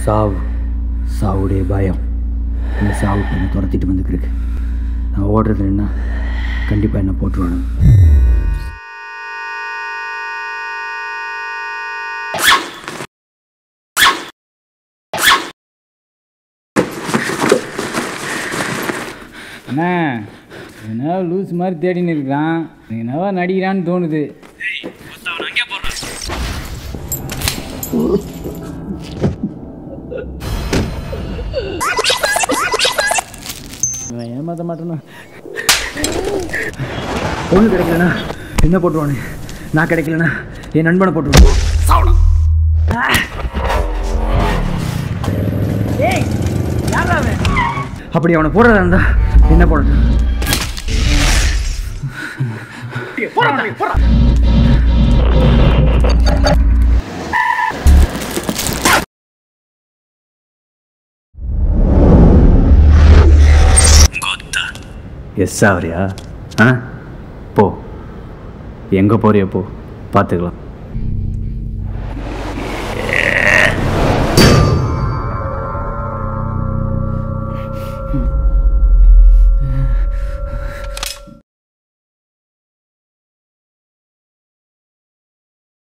சாவு சாவுடைய பயம் இந்த சாவு என்னை துரத்திட்டு வந்துக்கிருக்கு நான் ஓடுறது நின்னா கண்டிப்பாக என்னை போட்டுருவானு அண்ணா என்னவோ லூஸ் மாதிரி தேடின்னு இருக்கிறான் என்னவோ நடிக்கிறான்னு தோணுது இவன் ஏமாத்த மாட்டேனா பொண்ணு கிடைக்கலனா என்ன போட்டுருவானு நான் கிடைக்கலனா என் நண்பனை போட்டுருவான் அப்படி அவனை போடுறதா இருந்தா என்ன போடுறது எஸ் ஆவரியா ஆ போ எங்கே போறியோ போ பார்த்துக்கலாம்